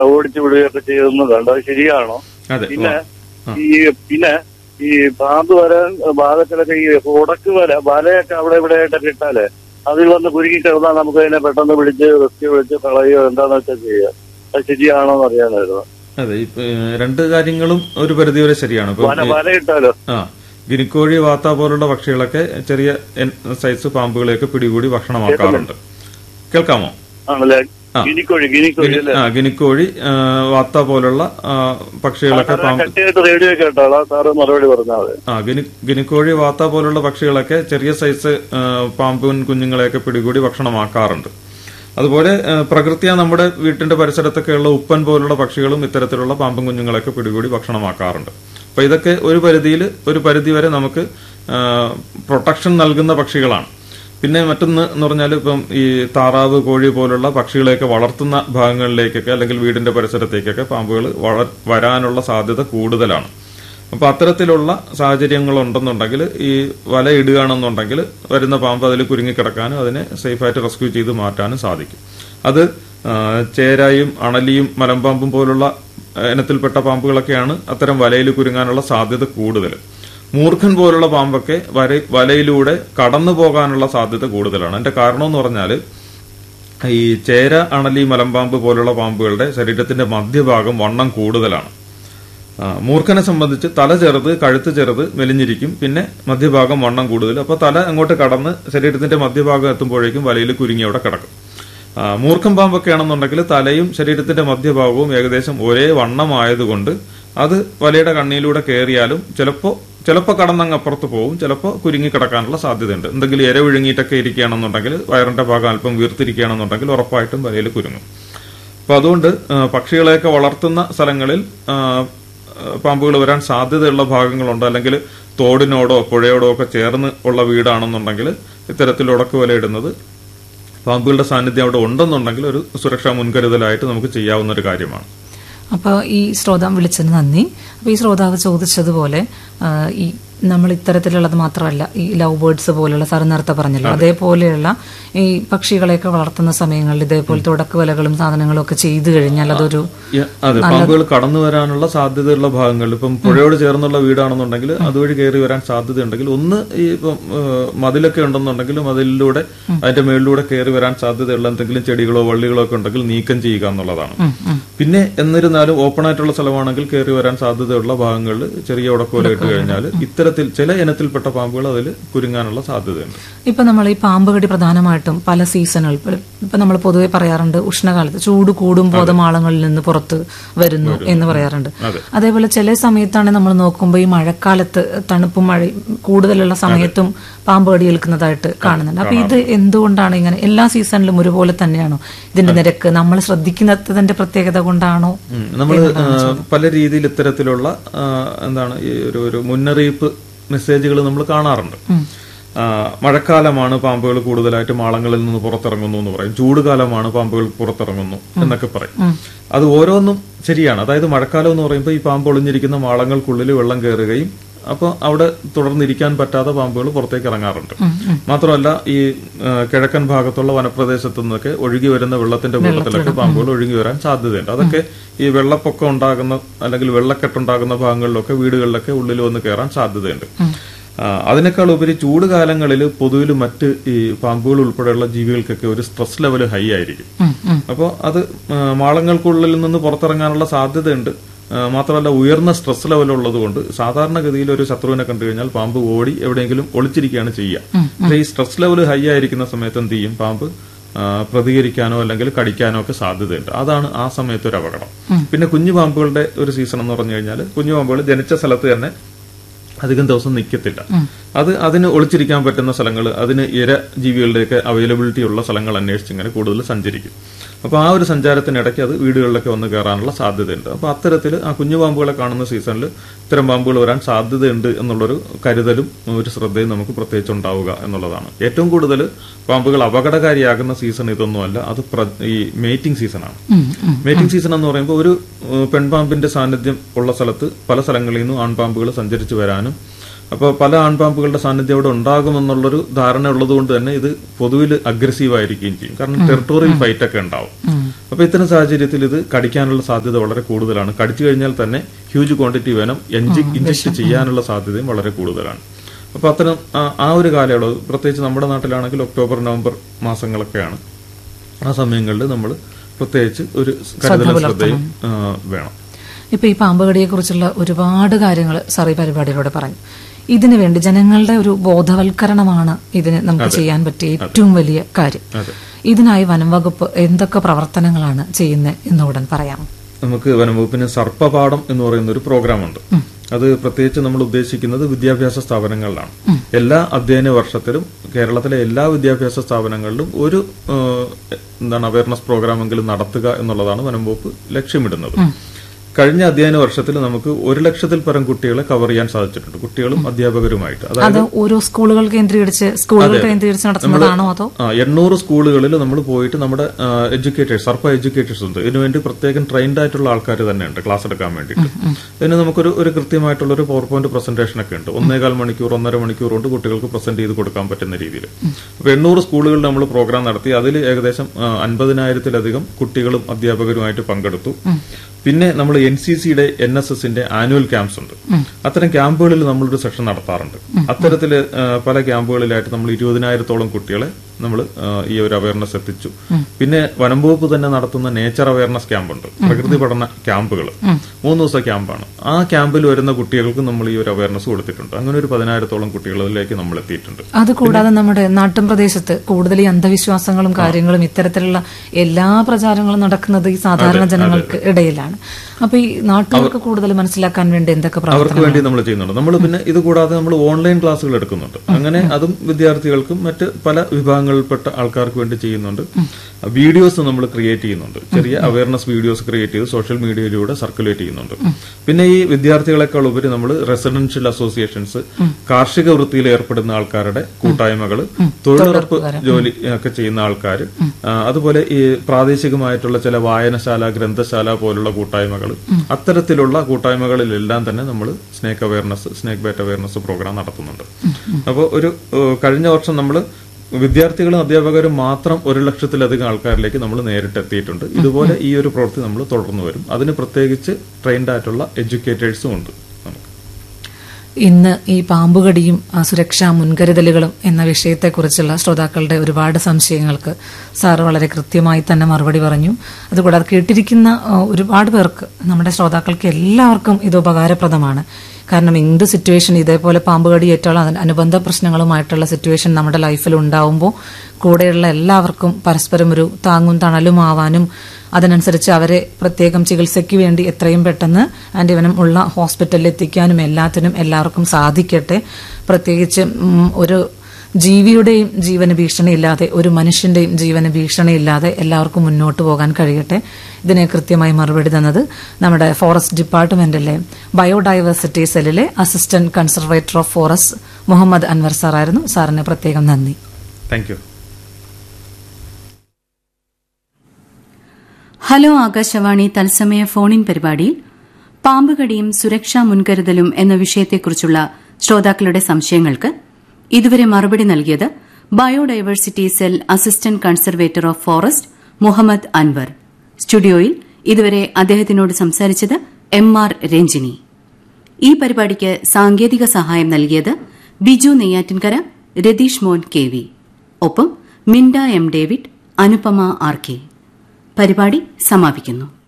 ഓടിച്ചു വിടുകയൊക്കെ ചെയ്യുന്നതുണ്ട് അത് ശരിയാണോ അതെ പിന്നെ ആ. ഈ പിന്നെ ഈ പാമ്പ് വരാൻ ഭാഗത്തിലൊക്കെ ഈ ഉടക്ക് വല വലയൊക്കെ അവിടെ ഇവിടെ ആയിട്ടൊക്കെ ഇട്ടാലേ അതിൽ വന്ന് കുരുങ്ങി കിടന്നാൽ നമുക്ക് അതിനെ പെട്ടെന്ന് വിളിച്ച് റെസ്ക്യൂ വിളിച്ച് കളയുകയോ എന്താന്ന് വെച്ചാൽ ചെയ്യുക അത് ശരിയാണോ എന്ന് അറിയാനായിരുന്നു അതെ ഇപ്പൊ ഏഹ്, രണ്ട് കാര്യങ്ങളും ഒരു പരിധിവരെ ശരിയാണ് ഇപ്പൊ വല വല ഇട്ടാലോ ആ ഗിനിക്കോഴി വാത്ത പോലുള്ള പക്ഷികളൊക്കെ ചെറിയ എൻ- സൈസ് പാമ്പുകളെയൊക്കെ പിടികൂടി ഭക്ഷണമാക്കാറുണ്ട് കേൾക്കാമോ ആണല്ലേ ആ. ഗിനിക്കോഴി ഗിനിക്കോഴി അല്ലേ ആ ഗിനിക്കോഴി ആ, വാത്ത പോലുള്ള ആ, പക്ഷികളൊക്കെ പാമ്പ് കട്ടിയായിട്ട് റേഡിയോ കേട്ടോളാ സാറ് മറുപടി പറഞ്ഞാൽ മതി ആ ഗിനി ഗിനിക്കോഴി വാത്ത പോലുള്ള പക്ഷികളൊക്കെ ചെറിയ സൈസ് ആ, പാമ്പും കുഞ്ഞുങ്ങളെയൊക്കെ പിടികൂടി ഭക്ഷണമാക്കാറുണ്ട് അതുപോലെ ആ, പ്രകൃത്യാ നമ്മുടെ വീട്ടിന്റെ പരിസരത്തൊക്കെയുള്ള ഉപ്പൻ പോലുള്ള പക്ഷികളും ഇത്തരത്തിലുള്ള പാമ്പും കുഞ്ഞുങ്ങളെയൊക്കെ പിടികൂടി ഭക്ഷണമാക്കാറുണ്ട് അപ്പൊ ഇതൊക്കെ ഒരു പരിധിയിൽ ഒരു പരിധി വരെ നമുക്ക് പ്രൊട്ടക്ഷൻ നൽകുന്ന പക്ഷികളാണ് പിന്നെ മറ്റൊന്ന് എന്ന് പറഞ്ഞാൽ ഇപ്പം ഈ താറാവ് കോഴി പോലുള്ള പക്ഷികളെയൊക്കെ വളർത്തുന്ന ഭാഗങ്ങളിലേക്കൊക്കെ അല്ലെങ്കിൽ വീടിന്റെ പരിസരത്തേക്കൊക്കെ പാമ്പുകൾ വള വരാനുള്ള സാധ്യത കൂടുതലാണ് അപ്പൊ അത്തരത്തിലുള്ള സാഹചര്യങ്ങൾ ഉണ്ടെന്നുണ്ടെങ്കിൽ ഈ വല ഇടുകയാണെന്നുണ്ടെങ്കിൽ വരുന്ന പാമ്പ് അതിൽ കുരുങ്ങിക്കിടക്കാനും അതിനെ സേഫായിട്ട് റെസ്ക്യൂ ചെയ്ത് മാറ്റാനും സാധിക്കും അത് ആ, ചേരായും അണലിയും മലമ്പാമ്പും പോലുള്ള ആ, ഇനത്തിൽപ്പെട്ട പാമ്പുകളൊക്കെയാണ് അത്തരം വലയിൽ കുരുങ്ങാനുള്ള സാധ്യത കൂടുതൽ മൂർഖൻ പോലുള്ള പാമ്പൊക്കെ വര വലയിലൂടെ കടന്നു പോകാനുള്ള സാധ്യത കൂടുതലാണ് അതിന്റെ കാരണം എന്ന് പറഞ്ഞാൽ ഈ ചേര അണലി മലമ്പാമ്പ് പോലുള്ള പാമ്പുകളുടെ ശരീരത്തിന്റെ മധ്യഭാഗം വണ്ണം കൂടുതലാണ് ആ, മൂർഖനെ സംബന്ധിച്ച് തല ചെറുത് കഴുത്ത് ചെറുത് മെലിഞ്ഞിരിക്കും പിന്നെ മധ്യഭാഗം വണ്ണം കൂടുതൽ അപ്പോൾ തല അങ്ങോട്ട് കടന്ന് ശരീരത്തിന്റെ മധ്യഭാഗം എത്തുമ്പോഴേക്കും വലയിൽ കുരുങ്ങി അവിടെ കിടക്കും ആ, മൂർഖൻ പാമ്പൊക്കെ ആണെന്നുണ്ടെങ്കിൽ തലയും ശരീരത്തിന്റെ മധ്യഭാഗവും ഏകദേശം ഒരേ വണ്ണമായതുകൊണ്ട് അത് വലയുടെ കണ്ണിയിലൂടെ കയറിയാലും ചിലപ്പോൾ ചിലപ്പോൾ കടന്നങ്ങ് അപ്പുറത്ത് പോകും ചിലപ്പോൾ കുരുങ്ങി കിടക്കാനുള്ള സാധ്യതയുണ്ട് എന്തെങ്കിലും ഇര വിഴുങ്ങിയിട്ടൊക്കെ ഇരിക്കുകയാണെന്നുണ്ടെങ്കിൽ വയറിന്റെ ഭാഗം അല്പം വീർത്തിരിക്കുകയാണെന്നുണ്ടെങ്കിൽ ഉറപ്പായിട്ടും വലയിൽ കുരുങ്ങും അപ്പൊ അതുകൊണ്ട് ആ, പക്ഷികളെയൊക്കെ വളർത്തുന്ന സ്ഥലങ്ങളിൽ ആ, പാമ്പുകൾ വരാൻ സാധ്യതയുള്ള ഭാഗങ്ങളുണ്ട് അല്ലെങ്കിൽ തോടിനോടോ പുഴയോടോ ഒക്കെ ചേർന്ന് ഉള്ള വീടാണെന്നുണ്ടെങ്കിൽ ഇത്തരത്തിൽ ഉടക്ക് വല ഇടുന്നത് പാമ്പുകളുടെ സാന്നിധ്യം അവിടെ ഉണ്ടെന്നുണ്ടെങ്കിൽ ഒരു സുരക്ഷാ മുൻകരുതലായിട്ട് നമുക്ക് ചെയ്യാവുന്ന ഒരു കാര്യമാണ് അപ്പോൾ ഈ ശ്രോതാവ് വിളിച്ചതിന് നന്ദി അപ്പോൾ ഈ ശ്രോതാവ് ചോദിച്ചതുപോലെ ആ, ഈ നമ്മൾ ഇത്തരത്തിലുള്ളത് മാത്രമല്ല ഈ ലവ് ബേർഡ്സ് പോലുള്ള സാർ നേരത്തെ പറഞ്ഞല്ലോ അതേപോലെയുള്ള ഈ പക്ഷികളെയൊക്കെ വളർത്തുന്ന സമയങ്ങളിൽ ഇതേപോലത്തെ ഉടക്കുവലകളും സാധനങ്ങളും ഒക്കെ ചെയ്തു കഴിഞ്ഞാൽ അതൊരു യ- അതെ പാമ്പുകൾ കടന്നു വരാനുള്ള സാധ്യതയുള്ള ഭാഗങ്ങളിൽ ഇപ്പം പുഴയോട് ചേർന്നുള്ള വീടാണെന്നുണ്ടെങ്കിൽ അതുവഴി കയറി വരാൻ സാധ്യതയുണ്ടെങ്കിൽ ഒന്ന് ഈ ഇപ്പം ഏഹ്, മതിലൊക്കെ ഉണ്ടെന്നുണ്ടെങ്കിൽ മതിലിലൂടെ അതിന്റെ മേളിലൂടെ കയറി വരാൻ സാധ്യതയുള്ള എന്തെങ്കിലും ചെടികളോ വള്ളികളോ ഒക്കെ ഉണ്ടെങ്കിൽ നീക്കം ചെയ്യുക എന്നുള്ളതാണ് പിന്നെ എന്നിരുന്നാലും ഓപ്പൺ ആയിട്ടുള്ള സ്ഥലമാണെങ്കിൽ കയറി വരാൻ സാധ്യതയുള്ള ഭാഗങ്ങളിൽ ചെറിയ ഉടക്കോല ഇട്ട് കഴിഞ്ഞാൽ ഇത്തരത്തിൽ ചില ഇനത്തിൽപ്പെട്ട പാമ്പുകൾ അതിൽ കുരുങ്ങാനുള്ള സാധ്യതയുണ്ട് ഇപ്പൊ നമ്മൾ ഈ പാമ്പ് കടി പ്രധാനമായിട്ടും പല സീസണുകൾ ഇപ്പൊ നമ്മൾ പൊതുവെ പറയാറുണ്ട് ഉഷ്ണകാലത്ത് ചൂട് കൂടുമ്പോൾ അത് മാളങ്ങളിൽ നിന്ന് പുറത്ത് വരുന്നു എന്ന് പറയാറുണ്ട് അതേപോലെ ചില സമയത്താണ് നമ്മൾ നോക്കുമ്പോൾ ഈ മഴക്കാലത്ത് തണുപ്പും മഴ കൂടുതലുള്ള സമയത്തും പാമ്പ് കടി ഏൽക്കുന്നതായിട്ട് കാണുന്നുണ്ട് അപ്പൊ ഇത് എന്തുകൊണ്ടാണ് ഇങ്ങനെ എല്ലാ സീസണിലും ഒരുപോലെ തന്നെയാണോ ഇതിന്റെ നിരക്ക് നമ്മൾ ശ്രദ്ധിക്കുന്നതിന്റെ പ്രത്യേകത കൊണ്ടാണോ നമ്മൾ പല രീതിയിൽ ഇത്തരത്തിലുള്ള ആ, എന്താണ് ഈ ഒരു ഒരു മുന്നറിയിപ്പ് മെസ്സേജുകൾ നമ്മൾ കാണാറുണ്ട് ആ, മഴക്കാലമാണ് പാമ്പുകൾ കൂടുതലായിട്ട് മാളങ്ങളിൽ നിന്ന് പുറത്തിറങ്ങുന്നു എന്ന് പറയും ചൂടുകാലമാണ് പാമ്പുകൾ പുറത്തിറങ്ങുന്നു എന്നൊക്കെ പറയും അത് ഓരോന്നും ശരിയാണ് അതായത് മഴക്കാലം എന്ന് പറയുമ്പോൾ ഈ പാമ്പ് ഒളിഞ്ഞിരിക്കുന്ന മാളങ്ങൾക്കുള്ളിൽ വെള്ളം കയറുകയും അപ്പോൾ അവിടെ തുടർന്നിരിക്കാൻ പറ്റാതെ പാമ്പുകൾ പുറത്തേക്ക് ഇറങ്ങാറുണ്ട് മാത്രമല്ല ഈ ആ, കിഴക്കൻ ഭാഗത്തുള്ള വനപ്രദേശത്തു നിന്നൊക്കെ ഒഴുകി വരുന്ന വെള്ളത്തിന്റെ കൂട്ടത്തിലൊക്കെ പാമ്പുകൾ ഒഴുകി വരാൻ സാധ്യതയുണ്ട് അതൊക്കെ ഈ വെള്ളപ്പൊക്കം ഉണ്ടാകുന്ന അല്ലെങ്കിൽ വെള്ളക്കെട്ടുണ്ടാകുന്ന ഭാഗങ്ങളിലൊക്കെ വീടുകളിലൊക്കെ ഉള്ളിൽ വന്ന് കയറാൻ സാധ്യതയുണ്ട് ആ, അതിനേക്കാൾ ഉപരി ചൂട് കാലങ്ങളിൽ പൊതുവിൽ മറ്റ് ഈ പാമ്പുകൾ ഉൾപ്പെടെയുള്ള ജീവികൾക്കൊക്കെ ഒരു സ്ട്രെസ് ലെവൽ ഹൈ ആയിരിക്കും അപ്പോൾ അത് ആ, മാളങ്ങൾക്കുള്ളിൽ നിന്ന് പുറത്തിറങ്ങാനുള്ള സാധ്യതയുണ്ട് ആ, മാത്രമല്ല ഉയർന്ന സ്ട്രെസ് ലെവൽ ഉള്ളതുകൊണ്ട് സാധാരണഗതിയിൽ ഒരു ശത്രുവിനെ കണ്ടു കഴിഞ്ഞാൽ പാമ്പ് ഓടി എവിടെയെങ്കിലും ഒളിച്ചിരിക്കുകയാണ് ചെയ്യുക പക്ഷേ ഈ സ്ട്രെസ് ലെവൽ ഹൈ ആയിരിക്കുന്ന സമയത്ത് എന്ത് ചെയ്യും പാമ്പ് ആ, പ്രതികരിക്കാനോ അല്ലെങ്കിൽ കടിക്കാനോ ഒക്കെ സാധ്യതയുണ്ട് അതാണ് ആ സമയത്ത് ഒരു അപകടം പിന്നെ കുഞ്ഞു പാമ്പുകളുടെ ഒരു സീസൺ എന്ന് പറഞ്ഞു കഴിഞ്ഞാൽ കുഞ്ഞു പാമ്പുകൾ ജനിച്ച സ്ഥലത്ത് തന്നെ അധികം ദിവസം നിൽക്കത്തില്ല അത് അതിന് ഒളിച്ചിരിക്കാൻ പറ്റുന്ന സ്ഥലങ്ങൾ അതിന് ഇര ജീവികളുടെയൊക്കെ അവൈലബിലിറ്റി ഉള്ള സ്ഥലങ്ങൾ അന്വേഷിച്ച് ഇങ്ങനെ കൂടുതൽ സഞ്ചരിക്കും അപ്പോൾ ആ ഒരു സഞ്ചാരത്തിനിടയ്ക്ക് അത് വീടുകളിലൊക്കെ വന്ന് കയറാനുള്ള സാധ്യതയുണ്ട് അപ്പോൾ അത്തരത്തിൽ ആ കുഞ്ഞു പാമ്പുകളെ കാണുന്ന സീസണിൽ ഇത്തരം പാമ്പുകൾ വരാൻ സാധ്യതയുണ്ട് എന്നുള്ളൊരു കരുതലും ഒരു ശ്രദ്ധയും നമുക്ക് പ്രത്യേകിച്ച് ഉണ്ടാവുക എന്നുള്ളതാണ് ഏറ്റവും കൂടുതൽ പാമ്പുകൾ അപകടകാരിയാകുന്ന സീസൺ ഇതൊന്നുമല്ല അത് പ്ര- ഈ മേറ്റിംഗ് സീസണാണ് മേറ്റിംഗ് സീസൺ എന്ന് പറയുമ്പോൾ ഒരു ഏഹ്, പെൺപാമ്പിന്റെ സാന്നിധ്യം ഉള്ള സ്ഥലത്ത് പല സ്ഥലങ്ങളിൽ നിന്നും ആൺപാമ്പുകൾ സഞ്ചരിച്ചു വരാനും അപ്പോൾ പല ആൺപാമ്പുകളുടെ സാന്നിധ്യം അവിടെ ഉണ്ടാകുമെന്നുള്ളൊരു ധാരണ ഉള്ളതുകൊണ്ട് തന്നെ ഇത് പൊതുവിൽ അഗ്രസീവ് ആയിരിക്കുകയും ചെയ്യും കാരണം ടെറിട്ടോറിയൽ ഫൈറ്റ് ഒക്കെ ഉണ്ടാവും അപ്പൊ ഇത്തരം സാഹചര്യത്തിൽ ഇത് കടിക്കാനുള്ള സാധ്യത വളരെ കൂടുതലാണ് കടിച്ചു കഴിഞ്ഞാൽ തന്നെ ഹ്യൂജ് ക്വാണ്ടിറ്റി വേണം ഇഞ്ചക്ട് ചെയ്യാനുള്ള സാധ്യതയും വളരെ കൂടുതലാണ് അപ്പൊ അത്തരം ആ- ആ ഒരു കാലയളവ് പ്രത്യേകിച്ച് നമ്മുടെ നാട്ടിലാണെങ്കിൽ ഒക്ടോബർ നവംബർ മാസങ്ങളൊക്കെയാണ് ആ സമയങ്ങളിൽ നമ്മൾ പ്രത്യേകിച്ച് ഒരു കരുതലും ശ്രദ്ധയും ആ, വേണം ഇപ്പൊ ഈ പാമ്പുകടിയെ കുറിച്ചുള്ള ഒരുപാട് കാര്യങ്ങൾ സാർ ഈ പരിപാടിയിലൂടെ പറഞ്ഞു ഇതിനു വേണ്ടി ജനങ്ങളുടെ ഒരു ബോധവൽക്കരണമാണ് ഇതിന് നമുക്ക് ചെയ്യാൻ പറ്റിയ ഏറ്റവും വലിയ കാര്യം അതെ ഇതിനായി വനം വകുപ്പ് എന്തൊക്കെ പ്രവർത്തനങ്ങളാണ് ചെയ്യുന്നത് എന്നുകൂടെ പറയാം നമുക്ക് വനംവകുപ്പിന് സർപ്പപാഠം എന്ന് പറയുന്ന ഒരു പ്രോഗ്രാമുണ്ട് അത് പ്രത്യേകിച്ച് നമ്മൾ ഉദ്ദേശിക്കുന്നത് വിദ്യാഭ്യാസ സ്ഥാപനങ്ങളിലാണ് എല്ലാ അധ്യയന വർഷത്തിലും കേരളത്തിലെ എല്ലാ വിദ്യാഭ്യാസ സ്ഥാപനങ്ങളിലും ഒരു ഏഹ്, എന്താണ് അവയർനെസ് പ്രോഗ്രാമെങ്കിലും നടത്തുക എന്നുള്ളതാണ് വനംവകുപ്പ് ലക്ഷ്യമിടുന്നത് കഴിഞ്ഞ അധ്യയന വർഷത്തിൽ നമുക്ക് ഒരു ലക്ഷത്തിൽ പരം കുട്ടികളെ കവർ ചെയ്യാൻ സാധിച്ചിട്ടുണ്ട് കുട്ടികളും അധ്യാപകരുമായിട്ട് അതായത് അത് ഓരോ സ്കൂളുകൾ കേന്ദ്രീകരിച്ച് സ്കൂളുകൾ കേന്ദ്രീകരിച്ച് നടത്തുന്നതാണോ അതോ ആ, എണ്ണൂറ് സ്കൂളുകളിൽ നമ്മൾ പോയിട്ട് നമ്മുടെ എഡ്യൂക്കേറ്റേഴ്സ് സർപ്പ എഡ്യൂക്കേറ്റേഴ്സ് ഉണ്ട് ഇതിനുവേണ്ടി പ്രത്യേകം ട്രെയിൻഡ് ആയിട്ടുള്ള ആൾക്കാർ തന്നെയുണ്ട് ക്ലാസ് എടുക്കാൻ വേണ്ടിയിട്ട് ഇതിന് നമുക്കൊരു ഒരു കൃത്യമായിട്ടുള്ള ഒരു പവർ പോയിന്റ് പ്രസന്റേഷൻ ഒക്കെ ഉണ്ട് ഒന്നേകാൽ മണിക്കൂർ ഒന്നര മണിക്കൂർ കൊണ്ട് കുട്ടികൾക്ക് പ്രസന്റ് ചെയ്ത് കൊടുക്കാൻ പറ്റുന്ന രീതിയിൽ അപ്പൊ എണ്ണൂറ് സ്കൂളുകളിൽ നമ്മൾ പ്രോഗ്രാം നടത്തി അതിൽ ഏകദേശം ആ, അൻപതിനായിരത്തിലധികം കുട്ടികളും അധ്യാപകരുമായിട്ട് പങ്കെടുത്തു പിന്നെ നമ്മൾ എൻ സി സിയുടെ എൻ എസ് എസിന്റെ ആനുവൽ ക്യാമ്പ്സ് ഉണ്ട് അത്തരം ക്യാമ്പുകളിൽ നമ്മളൊരു സെഷൻ നടത്താറുണ്ട് അത്തരത്തില് ആ, പല ക്യാമ്പുകളിലായിട്ട് നമ്മൾ ഇരുപതിനായിരത്തോളം കുട്ടികളെ നമ്മൾ ഈ ഒരു അവയർനെസ് എത്തിച്ചു പിന്നെ വനം വകുപ്പ് തന്നെ നടത്തുന്ന നേച്ചർ അവയർനെസ് ക്യാമ്പുണ്ട് പ്രകൃതി പഠന ക്യാമ്പുകൾ മൂന്ന് ദിവസത്തെ ക്യാമ്പാണ് ആ ക്യാമ്പിൽ വരുന്ന കുട്ടികൾക്ക് നമ്മൾ ഈ ഒരു അവയർനെസ് കൊടുത്തിട്ടുണ്ട് അങ്ങനെ ഒരു പതിനായിരത്തോളം കുട്ടികളിലേക്ക് നമ്മൾ എത്തിയിട്ടുണ്ട് അത് കൂടാതെ നമ്മുടെ നാട്ടിൻ പ്രദേശത്ത് കൂടുതൽ ഈ അന്ധവിശ്വാസങ്ങളും കാര്യങ്ങളും ഇത്തരത്തിലുള്ള എല്ലാ പ്രചാരങ്ങളും നടക്കുന്നത് ഈ സാധാരണ ജനങ്ങൾക്ക് ഇടയിലാണ് അപ്പൊ ഈ നാട്ടുകാർക്ക് കൂടുതൽ മനസ്സിലാക്കാൻ വേണ്ടി എന്തൊക്കെ അവർക്ക് പ്രവർത്തനം വേണ്ടി നമ്മൾ ചെയ്യുന്നുണ്ട് നമ്മൾ പിന്നെ ഇത് കൂടാതെ നമ്മൾ ഓൺലൈൻ ക്ലാസ്സുകൾ എടുക്കുന്നുണ്ട് അങ്ങനെ അതും വിദ്യാർത്ഥികൾക്കും മറ്റ് പല വിഭാഗങ്ങളിൽപ്പെട്ട ആൾക്കാർക്ക് വേണ്ടി ചെയ്യുന്നുണ്ട് വീഡിയോസ് നമ്മൾ ക്രിയേറ്റ് ചെയ്യുന്നുണ്ട് ചെറിയ അവയർനെസ് വീഡിയോസ് ക്രിയേറ്റ് ചെയ്ത് സോഷ്യൽ മീഡിയയിലൂടെ സർക്കുലേറ്റ് ചെയ്യുന്നുണ്ട് പിന്നെ ഈ വിദ്യാർത്ഥികളെക്കാൾ ഉപരി നമ്മൾ റെസിഡൻഷ്യൽ അസോസിയേഷൻസ് കാർഷിക വൃത്തിയിൽ ഏർപ്പെടുന്ന ആൾക്കാരുടെ കൂട്ടായ്മകൾ തൊഴിലുറപ്പ് ജോലി ഒക്കെ ചെയ്യുന്ന ആൾക്കാർ അതുപോലെ ഈ പ്രാദേശികമായിട്ടുള്ള ചില വായനശാല ഗ്രന്ഥശാല പോലുള്ള കൂട്ടായ്മകൾ അത്തരത്തിലുള്ള കൂട്ടായ്മകളിലെല്ലാം തന്നെ നമ്മൾ snake awareness snake bat awareness programme നടത്തുന്നുണ്ട് അപ്പോൾ ഒരു ഏഹ്, കഴിഞ്ഞ വർഷം നമ്മൾ വിദ്യാർത്ഥികളും അധ്യാപകരും മാത്രം ഒരു ലക്ഷത്തിലധികം ആൾക്കാരിലേക്ക് നമ്മൾ നേരിട്ട് എത്തിയിട്ടുണ്ട് ഇതുപോലെ ഈ ഒരു പ്രവൃത്തി നമ്മൾ തുടർന്നു വരും അതിന് പ്രത്യേകിച്ച് ട്രെയിൻഡ് ആയിട്ടുള്ള എഡ്യൂക്കേറ്റേഴ്സും ഉണ്ട് നമുക്ക് ഇന്ന് ഈ പാമ്പുകടിയും ആ, സുരക്ഷാ മുൻകരുതലുകളും എന്ന വിഷയത്തെക്കുറിച്ചുള്ള ശ്രോതാക്കളുടെ ഒരുപാട് സംശയങ്ങൾക്ക് സാറ് വളരെ കൃത്യമായി തന്നെ മറുപടി പറഞ്ഞു അതുകൂടാതെ കേട്ടിരിക്കുന്ന ആ, ഒരുപാട് പേർക്ക് നമ്മുടെ ശ്രോതാക്കൾക്ക് എല്ലാവർക്കും ഇത് ഉപകാരപ്രദമാണ് കാരണം എന്ത് സിറ്റുവേഷൻ ഇതേപോലെ പാമ്പുകടി ഏറ്റാലും അതിന് അനുബന്ധ പ്രശ്നങ്ങളുമായിട്ടുള്ള സിറ്റുവേഷൻ നമ്മുടെ ലൈഫിൽ ഉണ്ടാവുമ്പോൾ കൂടെയുള്ള എല്ലാവർക്കും പരസ്പരം ഒരു താങ്ങും തണലും ആവാനും അതിനനുസരിച്ച് അവരെ പ്രത്യേകം ചികിത്സയ്ക്ക് വേണ്ടി എത്രയും പെട്ടെന്ന് ആന്റിവനം ഉള്ള ഹോസ്പിറ്റലിൽ എത്തിക്കാനും എല്ലാത്തിനും എല്ലാവർക്കും സാധിക്കട്ടെ പ്രത്യേകിച്ച് ഉം, ഒരു ജീവിയുടെയും ജീവന് ഭീഷണിയില്ലാതെ ഒരു മനുഷ്യന്റെയും ജീവന് ഭീഷണിയില്ലാതെ എല്ലാവർക്കും മുന്നോട്ട് പോകാൻ കഴിയട്ടെ ഇതിനെ കൃത്യമായി മറുപടി തന്നത് നമ്മുടെ ഫോറസ്റ്റ് ഡിപ്പാർട്ട്മെന്റിലെ ബയോഡൈവേഴ്സിറ്റി സെല്ലിലെ assistant conservator of forest Muhammad Anwar സാറായിരുന്നു സാറിന് പ്രത്യേകം നന്ദി താങ്ക് യു ഹലോ ആകാശവാണി തത്സമയ ഫോണിൻ പരിപാടിയിൽ പാമ്പുകടിയും സുരക്ഷാ മുൻകരുതലും എന്ന വിഷയത്തെക്കുറിച്ചുള്ള ശ്രോതാക്കളുടെ സംശയങ്ങൾക്ക് ഇതുവരെ മറുപടി നൽകിയത് biodiversity cell assistant conservator of forest Muhammad Anwar സ്റ്റുഡിയോയിൽ ഇതുവരെ അദ്ദേഹത്തിനോട് സംസാരിച്ചത് എം ആർ രഞ്ജിനി ഈ പരിപാടിക്ക് സാങ്കേതിക സഹായം നൽകിയത് ബിജു നെയ്യാറ്റിൻകര രതീഷ് മോൻ കെ വി ഒപ്പം മിൻഡ M David Anupama R K പരിപാടി സമാപിക്കുന്നു